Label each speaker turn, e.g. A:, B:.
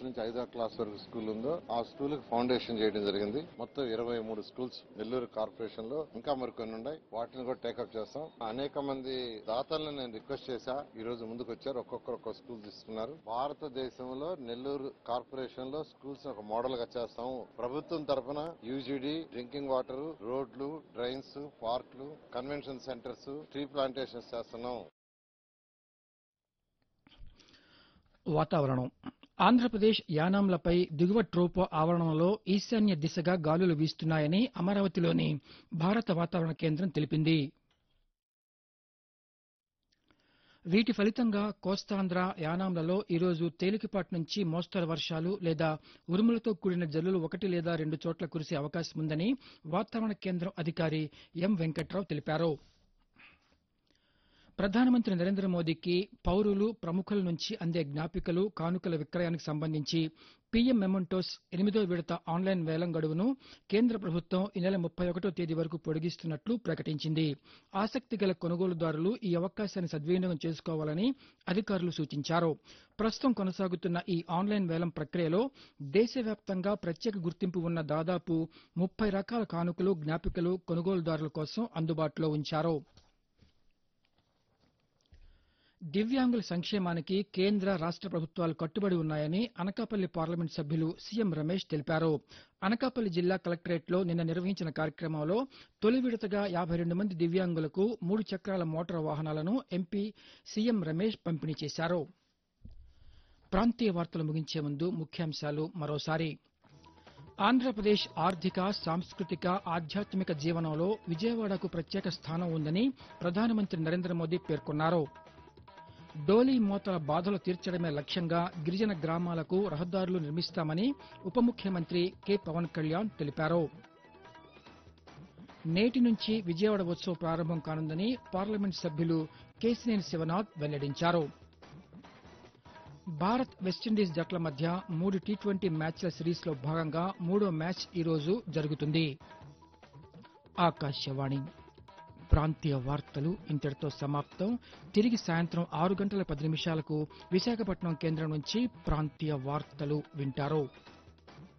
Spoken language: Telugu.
A: నుంచి ఐదో క్లాస్ వరకు స్కూల్ ఉందో ఆ స్కూల్ కి ఫౌండేషన్ చేయడం జరిగింది మొత్తం ఇరవై మూడు స్కూల్స్ నెల్లూరు కార్పొరేషన్ లో ఇంకా మరికొన్ని ఉన్నాయి వాటిని కూడా టేకప్ చేస్తాం అనేక మంది దాతలను నేను రిక్వెస్ట్ చేశా ఈ రోజు ముందుకు వచ్చారు ఒక్కొక్కరు ఒక్కొక్క స్కూల్ తీసుకున్నారు భారతదేశంలో నెల్లూరు కార్పొరేషన్ లో స్కూల్స్ ఒక మోడల్ గా చేస్తాం ప్రభుత్వం తరఫున యూజీడీ డ్రింకింగ్ వాటర్ రోడ్లు డ్రైన్స్ పార్కులు కన్వెన్షన్ సెంటర్స్ ట్రీ ప్లాంటేషన్స్ చేస్తున్నాం
B: వాతావరణం ఆంధ్రప్రదేశ్ యానాంలపై దిగువ ట్రోపో ఆవరణంలో ఈశాన్య దిశగా గాలులు వీస్తున్నాయని అమరావతిలోని భారత వాతావరణ కేంద్రం తెలిపింది వీటి ఫలితంగా కోస్తాంధ్ర యానాంలలో ఈరోజు తేలికపాటి నుంచి మోస్తరు వర్షాలు లేదా ఉరుములతో కూడిన జల్లులు ఒకటి లేదా రెండు చోట్ల కురిసే అవకాశం ఉందని వాతావరణ కేంద్రం అధికారి ఎం వెంకట్రావు తెలిపారు ప్రధానమంత్రి నరేంద్ర మోదీకి పౌరులు ప్రముఖుల నుంచి అందే జ్ఞాపికలు కానుకల విక్రయానికి సంబంధించి పీఎం మెమంటోస్ ఎనిమిదో విడత ఆన్లైన్ వేలం గడువును కేంద్ర ప్రభుత్వం ఈ నెల ముప్పై ఒకటో తేదీ వరకు పొడిగిస్తున్నట్లు ప్రకటించింది ఆసక్తి గల కొనుగోలుదారులు ఈ అవకాశాన్ని సద్వినియోగం చేసుకోవాలని అధికారులు సూచించారు ప్రస్తుతం కొనసాగుతున్న ఈ ఆన్లైన్ వేలం ప్రక్రియలో దేశవ్యాప్తంగా ప్రత్యేక గుర్తింపు ఉన్న దాదాపు ముప్పై రకాల కానుకలు జ్ఞాపికలు కొనుగోలుదారుల కోసం అందుబాటులో ఉంచారు దివ్యాంగుల సంక్షేమానికి కేంద్ర రాష్ట ప్రభుత్వాలు కట్టుబడి ఉన్నాయని అనకాపల్లి పార్లమెంట్ సభ్యులు సీఎం రమేష్ తెలిపారు అనకాపల్లి జిల్లా కలెక్టరేట్లో నిన్న నిర్వహించిన కార్యక్రమంలో తొలి విడతగా యాభై రెండు మంది దివ్యాంగులకు మూడు చక్రాల మోటారు వాహనాలను ఎంపీ సీఎం రమేష్ పంపిణీ చేశారు ప్రాంతీయ వార్తలు ముగించే ముందు ముఖ్యాంశాలు మరోసారి ఆంధ్రప్రదేశ్ ఆర్థిక సాంస్కృతిక ఆధ్యాత్మిక జీవనంలో విజయవాడకు ప్రత్యేక స్థానం ఉందని ప్రధానమంత్రి నరేంద్ర మోదీ పేర్కొన్నారు డోలీ మోతల బాధలు తీర్చడమే లక్ష్యంగా గిరిజన గ్రామాలకు రహదారులు నిర్మిస్తామని ఉప ముఖ్యమంత్రి కె పవన్ కళ్యాణ్ తెలిపారు నేటి నుంచి విజయవాడ ఉత్సవం ప్రారంభం కానుందని పార్లమెంట్ సభ్యులు కేసినేని శివనాథ్ వెల్లడించారు భారత్ వెస్టిండీస్ జట్ల మధ్య మూడు టీ ట్వంటీ మ్యాచ్ల సిరీస్లో భాగంగా మూడో మ్యాచ్ ఈరోజు జరుగుతుంది ఆకాశవాణి ప్రాంతీయ వార్తలు ఇంతటితో సమాప్తం తిరిగి సాయంత్రం ఆరు గంటల పది నిమిషాలకు విశాఖపట్నం కేంద్రం నుంచి ప్రాంతీయ వార్తలు వింటారు